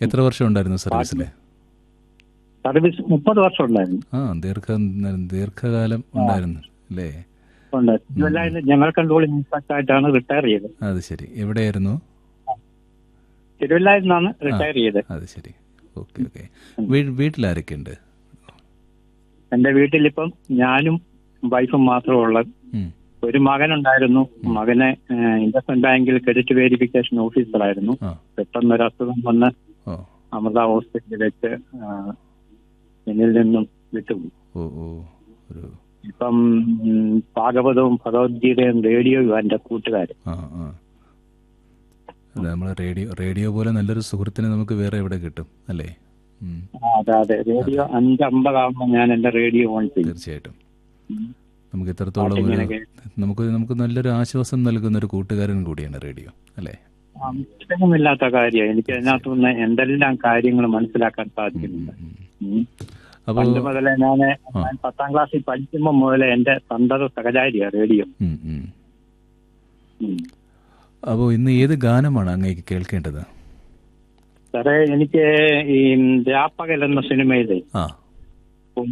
എത്ര വർഷം ഉണ്ടായിരുന്നു സർവീസിൽ സർവീസ് മുപ്പത് വർഷം ഉണ്ടായിരുന്നു ആ ദീർഘ ദീർഘകാലം ഉണ്ടായിരുന്നു അല്ലേ ഉണ്ട് തിരുവല്ലായിൽ ജനറൽ കൺട്രോളിംഗ് ഇൻസ്പെക്ടർ ആയിട്ടാണ് റിട്ടയർ ചെയ്തത് അത് ശരി എവിടെയായിരുന്നു തിരുവല്ലായിൽ നിന്നാണ് റിട്ടയർ ചെയ്തത് അത് ശരി ഓക്കെ ഓക്കെ വീട്ടിലാരൊക്കെ ഉണ്ട് എന്റെ വീട്ടിലിപ്പം ഞാനും വൈഫും മാത്രമേ ഉള്ളത് ഉം. ഒരു മകനുണ്ടായിരുന്നു മകനെ ഇൻവെസ്റ്റ്മെന്റ് ബാങ്കിൽ ക്രെഡിറ്റ് വെരിഫിക്കേഷൻ ഓഫീസറായിരുന്നു ആ പെട്ടെന്ന് ഒരു അസുഖം വന്ന് ഓ അമൃത ഹോസ്പിറ്റലിൽ വെച്ച് ആ, എന്നിൽ നിന്നും വിട്ടുപോയി ഓ ഓ ഒരു ഇപ്പം ഉം, ഭാഗവതവും ഭഗവത്ഗീതയും റേഡിയോയും എന്റെ കൂട്ടുകാര് ആ ആ അതെ നമ്മൾ റേഡിയോ റേഡിയോ പോലെ നല്ലൊരു സുഹൃത്തിനെ നമുക്ക് വേറെ എവിടെ കിട്ടും അല്ലേ ഉം, ആ, അതെ അതെ റേഡിയോ അഞ്ചമ്പതാകുമ്പോൾ ഞാൻ എന്റെ റേഡിയോ ഓൺ ചെയ്യും തീർച്ചയായിട്ടും നമുക്ക് എത്രത്തോളം ഒരു പാട്ടിങ്ങനെ നമുക്ക് നമുക്ക് നല്ലൊരു ആശ്വാസം നൽകുന്ന ഒരു കൂട്ടുകാരൻ കൂടിയാണ് റേഡിയോ അല്ലേ ഇഷ്ടമില്ലാത്ത കാര്യം എനിക്ക് അതിനകത്തുനിന്ന് എന്തെല്ലാം കാര്യങ്ങൾ മനസ്സിലാക്കാൻ സാധിക്കുന്നുണ്ട് ഉം. ഉം. അപ്പോൾ പണ്ട് മുതലേ ഞാന് ഞാൻ പത്താം ക്ലാസ്സിൽ പഠിക്കുമ്പോൾ മുതലേ എന്റെ സന്തത സഹചാരിയാ റേഡിയോ ഉം, ഉം. ഉം. അപ്പോൾ ഇന്ന് ഏത് ഗാനമാണ് അങ്ങേക്ക് കേൾക്കേണ്ടത് സാറേ എനിക്ക് ഈ രാപ്പകൽ എന്ന സിനിമയിലെ ആ